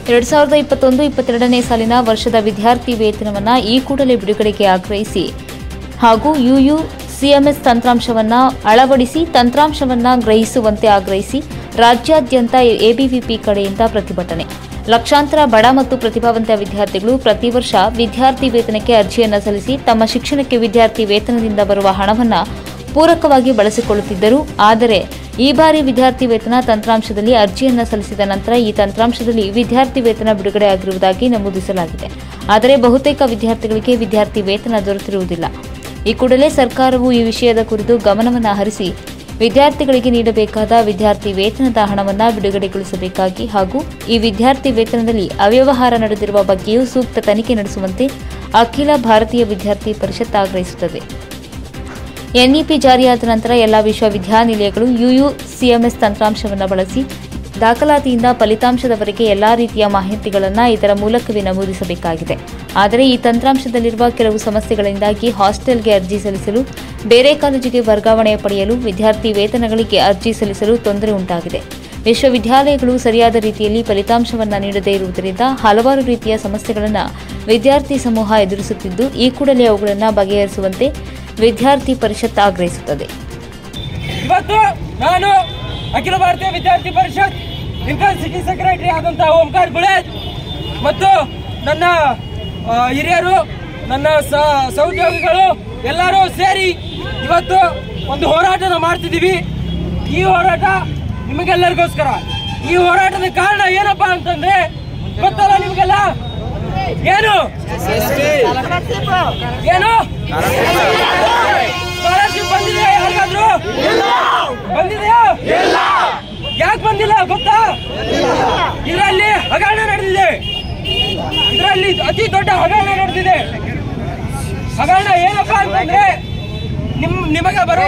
ಎರಡ್ ಸಾವಿರದ ಇಪ್ಪತ್ತೊಂದು ಇಪ್ಪತ್ತೆರಡನೇ ಸಾಲಿನ ವರ್ಷದ ವಿದ್ಯಾರ್ಥಿ ವೇತನವನ್ನು ಈ ಕೂಡಲೇ ಬಿಡುಗಡೆಗೆ ಆಗ್ರಹಿಸಿ ಹಾಗೂ ಯುಯು ಸಿಎಂಎಸ್ ತಂತ್ರಾಂಶವನ್ನ ಅಳವಡಿಸಿ ತಂತ್ರಾಂಶವನ್ನ ಗ್ರಹಿಸುವಂತೆ ಆಗ್ರಹಿಸಿ ರಾಜ್ಯಾದ್ಯಂತ ಎಬಿವಿಪಿ ಕಡೆಯಿಂದ ಪ್ರತಿಭಟನೆ ಲಕ್ಷಾಂತರ ಬಡ ಮತ್ತು ಪ್ರತಿಭಾವಂತ ವಿದ್ಯಾರ್ಥಿಗಳು ಪ್ರತಿ ವರ್ಷ ವಿದ್ಯಾರ್ಥಿ ವೇತನಕ್ಕೆ ಅರ್ಜಿಯನ್ನ ಸಲ್ಲಿಸಿ ತಮ್ಮ ಶಿಕ್ಷಣಕ್ಕೆ ವಿದ್ಯಾರ್ಥಿ ವೇತನದಿಂದ ಬರುವ ಹಣವನ್ನ ಪೂರಕವಾಗಿ ಬಳಸಿಕೊಳ್ಳುತ್ತಿದ್ದರು ಆದರೆ ಈ ಬಾರಿ ವಿದ್ಯಾರ್ಥಿ ವೇತನ ತಂತ್ರಾಂಶದಲ್ಲಿ ಅರ್ಜಿಯನ್ನ ಸಲ್ಲಿಸಿದ ನಂತರ ಈ ತಂತ್ರಾಂಶದಲ್ಲಿ ವಿದ್ಯಾರ್ಥಿ ವೇತನ ಬಿಡುಗಡೆ ಆಗಿರುವುದಾಗಿ ನಮೂದಿಸಲಾಗಿದೆ ಆದರೆ ಬಹುತೇಕ ವಿದ್ಯಾರ್ಥಿಗಳಿಗೆ ವಿದ್ಯಾರ್ಥಿ ವೇತನ ದೊರೆತಿರುವುದಿಲ್ಲ ಈ ಕೂಡಲೇ ಸರ್ಕಾರವು ಈ ವಿಷಯದ ಕುರಿತು ಗಮನವನ್ನು ಹರಿಸಿ ವಿದ್ಯಾರ್ಥಿಗಳಿಗೆ ನೀಡಬೇಕಾದ ವಿದ್ಯಾರ್ಥಿ ವೇತನದ ಹಣವನ್ನು ಬಿಡುಗಡೆಗೊಳಿಸಬೇಕಾಗಿ ಹಾಗೂ ಈ ವಿದ್ಯಾರ್ಥಿ ವೇತನದಲ್ಲಿ ಅವ್ಯವಹಾರ ನಡೆದಿರುವ ಬಗ್ಗೆಯೂ ಸೂಕ್ತ ತನಿಖೆ ನಡೆಸುವಂತೆ ಅಖಿಲ ಭಾರತೀಯ ವಿದ್ಯಾರ್ಥಿ ಪರಿಷತ್ ಆಗ್ರಹಿಸುತ್ತದೆ ಎನ್ಇಪಿ ಜಾರಿಯಾದ ನಂತರ ಎಲ್ಲ ವಿಶ್ವವಿದ್ಯಾನಿಲಯಗಳು ಯುಯು ಸಿಎಂಎಸ್ ತಂತ್ರಾಂಶವನ್ನು ಬಳಸಿ ದಾಖಲಾತಿಯಿಂದ ಫಲಿತಾಂಶದವರೆಗೆ ಎಲ್ಲಾ ರೀತಿಯ ಮಾಹಿತಿಗಳನ್ನು ಇದರ ಮೂಲಕವೇ ನಮೂದಿಸಬೇಕಾಗಿದೆ ಆದರೆ ಈ ತಂತ್ರಾಂಶದಲ್ಲಿರುವ ಕೆಲವು ಸಮಸ್ಯೆಗಳಿಂದಾಗಿ ಹಾಸ್ಟೆಲ್ಗೆ ಅರ್ಜಿ ಸಲ್ಲಿಸಲು ಬೇರೆ ಕಾಲೇಜಿಗೆ ವರ್ಗಾವಣೆ ಪಡೆಯಲು ವಿದ್ಯಾರ್ಥಿ ವೇತನಗಳಿಗೆ ಅರ್ಜಿ ಸಲ್ಲಿಸಲು ತೊಂದರೆ ಉಂಟಾಗಿದೆ ವಿಶ್ವವಿದ್ಯಾಲಯಗಳು ಸರಿಯಾದ ರೀತಿಯಲ್ಲಿ ಫಲಿತಾಂಶವನ್ನು ನೀಡದೇ ಇರುವುದರಿಂದ ಹಲವಾರು ರೀತಿಯ ಸಮಸ್ಯೆಗಳನ್ನು ವಿದ್ಯಾರ್ಥಿ ಸಮೂಹ ಎದುರಿಸುತ್ತಿದ್ದು ಈ ಕೂಡಲೇ ಅವುಗಳನ್ನು ಬಗೆಹರಿಸುವಂತೆ ವಿದ್ಯಾರ್ಥಿ ಪರಿಷತ್ ಆಗ್ರಹಿಸುತ್ತದೆ ಇವತ್ತು ನಾನು ಅಖಿಲ ಭಾರತೀಯ ವಿದ್ಯಾರ್ಥಿ ಪರಿಷತ್ ಇನ್ಕಮ್ ಸಿಟಿ ಸೆಕ್ರೆಟರಿ ಆದಂತಹ ಓಂಕಾರ್ ಗುಳೇಜ್ ಮತ್ತು ನನ್ನ ಆ, ಹಿರಿಯರು ನನ್ನ ಸ- ಸಹೋದ್ಯೋಗಿಗಳು ಎಲ್ಲರೂ ಸೇರಿ ಇವತ್ತು ಒಂದು ಹೋರಾಟನ ಮಾಡ್ತಿದ್ದೀವಿ ಈ ಹೋರಾಟ ನಿಮಗೆಲ್ಲರಿಗೋಸ್ಕರ ಈ ಹೋರಾಟದ ಕಾರಣ ಏನಪ್ಪಾ ಅಂತಂದ್ರೆ ಗೊತ್ತಲ್ಲ ನಿಮಗೆಲ್ಲ ಏನು ಏನು ಸ್ಕಾಲರ್ಶಿಪ್ ಬಂದಿದೆ ಯಾರಿಗಾದ್ರು ಬಂದಿದೆಯಾ ಯಾಕೆ ಬಂದಿಲ್ಲ ಗೊತ್ತಾ ಇದರಲ್ಲಿ ಹಗರಣ ನಡೆದಿದೆ ಇದರಲ್ಲಿ ಅತಿ ದೊಡ್ಡ ಹಗರಣ ನಡೆದಿದೆ ಹಗರಣ ಏನಪ್ಪಾ ಅಂತಂದ್ರೆ ನಿಮ್ ನಿಮಗೆ ಬರುವ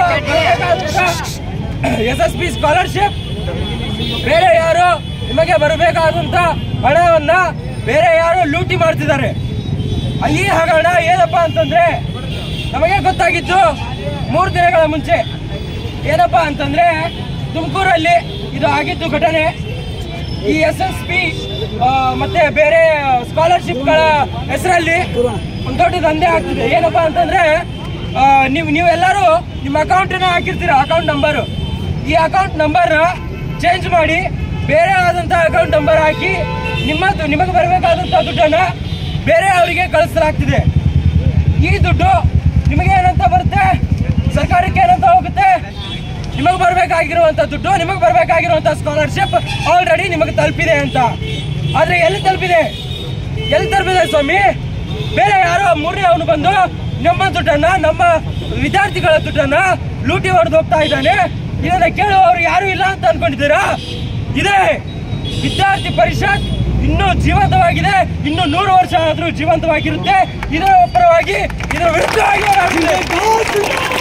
ಎಸ್ ಎಸ್ ಪಿ ಸ್ಕಾಲರ್ಶಿಪ್ ಬೇರೆ ಯಾರು ನಿಮಗೆ ಬರಬೇಕಾದಂತ ಹಣವನ್ನ ಬೇರೆ ಯಾರು ಲೂಟಿ ಮಾಡ್ತಿದ್ದಾರೆ ಈ ಹಗರಣ ಏನಪ್ಪಾ ಅಂತಂದ್ರೆ ನಮಗೆ ಗೊತ್ತಾಗಿತ್ತು ಮೂರು ದಿನಗಳ ಮುಂಚೆ ಏನಪ್ಪಾ ಅಂತಂದ್ರೆ ತುಮಕೂರಲ್ಲಿ ಇದು ಆಗಿತ್ತು ಘಟನೆ ಈ ಎಸ್ ಎಸ್ ಪಿ ಮತ್ತೆ ಬೇರೆ ಸ್ಕಾಲರ್ಶಿಪ್ಗಳ ಹೆಸರಲ್ಲಿ ಒಂದು ದೊಡ್ಡ ದಂಧೆ ಆಗ್ತಿದೆ ಏನಪ್ಪಾ ಅಂತಂದ್ರೆ ಆ, ನೀವು ನೀವೆಲ್ಲರೂ ನಿಮ್ಮ ಅಕೌಂಟನ್ನ ಹಾಕಿರ್ತೀರ ಅಕೌಂಟ್ ನಂಬರು ಈ ಅಕೌಂಟ್ ನಂಬರ್ ಚೇಂಜ್ ಮಾಡಿ ಬೇರೆ ಆದಂತಹ ಅಕೌಂಟ್ ನಂಬರ್ ಹಾಕಿ ನಿಮ್ಮದು ನಿಮಗೆ ಬರಬೇಕಾದಂತಹ ದುಡ್ಡನ್ನ ಬೇರೆ ಅವರಿಗೆ ಕಳಿಸಲಾಗ್ತಿದೆ ಈ ದುಡ್ಡು ನಿಮಗೆ ಏನಂತ ಬರುತ್ತೆ ಸರ್ಕಾರಕ್ಕೆ ಏನಂತ ಹೋಗುತ್ತೆ ನಿಮಗೆ ಬರಬೇಕಾಗಿರುವಂತ ದುಡ್ಡು ನಿಮಗೆ ಬರಬೇಕಾಗಿರುವಂತ ಸ್ಕಾಲರ್ಶಿಪ್ ಆಲ್ರೆಡಿ ನಿಮಗೆ ತಲುಪಿದೆ ಅಂತ ಆದ್ರೆ ಎಲ್ಲಿ ತಲುಪಿದೆ ಎಲ್ಲಿ ತಲುಪಿದೆ ಸ್ವಾಮಿ ಬೇರೆ ಯಾರೋ ಮೂರನೇ ಅವನು ಬಂದು ನಮ್ಮ ದುಡ್ಡನ್ನ ನಮ್ಮ ವಿದ್ಯಾರ್ಥಿಗಳ ದುಡ್ಡನ್ನ ಲೂಟಿ ಹೊಡೆದು ಹೋಗ್ತಾ ಇದ್ದಾನೆ ಇದನ್ನ ಕೇಳುವವರು ಯಾರು ಇಲ್ಲ ಅಂತ ಅನ್ಕೊಂಡಿದ್ದೀರಾ ಇದೆ ವಿದ್ಯಾರ್ಥಿ ಪರಿಷತ್ ಇನ್ನೂ ಜೀವಂತವಾಗಿದೆ ಇನ್ನು ನೂರು ವರ್ಷ ಆದ್ರೂ ಜೀವಂತವಾಗಿರುತ್ತೆ ಇದರ ಪರವಾಗಿ ಇದರ ವಿರುದ್ಧವಾಗಿ ಹೋರಾಡ್ತಿದೆ.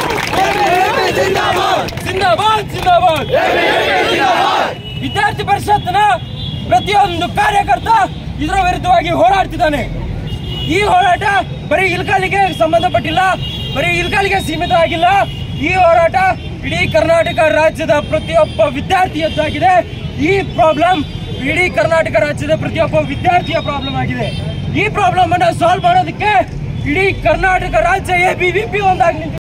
ಜಿಂದಾಬಾದ್ ಜಿಂದಾಬಾದ್ ವಿದ್ಯಾರ್ಥಿ ಪರಿಷತ್ನ ಪ್ರತಿಯೊಂದು ಕಾರ್ಯಕರ್ತ ಇದರ ವಿರುದ್ಧವಾಗಿ ಹೋರಾಡ್ತಿದ್ದಾನೆ ಈ ಹೋರಾಟ ಬರೀ ಇಲ್ಕಾಲಿಗೆ ಸಂಬಂಧಪಟ್ಟಿಲ್ಲ ಬರೀ ಇಲ್ಕಾಲಿಗೆ ಸೀಮಿತ ಆಗಿಲ್ಲ ಈ ಹೋರಾಟ ಇಡೀ ಕರ್ನಾಟಕ ರಾಜ್ಯದ ಪ್ರತಿಯೊಬ್ಬ ವಿದ್ಯಾರ್ಥಿಯದ್ದಾಗಿದೆ ಈ ಪ್ರಾಬ್ಲಮ್ ಇಡೀ ಕರ್ನಾಟಕ ರಾಜ್ಯದ ಪ್ರತಿಯೊಬ್ಬ ವಿದ್ಯಾರ್ಥಿಯ ಪ್ರಾಬ್ಲಮ್ ಆಗಿದೆ ಈ ಪ್ರಾಬ್ಲಮ್ ಅನ್ನ ಸಾಲ್ವ್ ಮಾಡೋದಕ್ಕೆ ಇಡೀ ಕರ್ನಾಟಕ ರಾಜ್ಯ ಎ ಬಿ ವಿ ಪಿ ಒಂದಾಗಿ ನಿಂತಿದೆ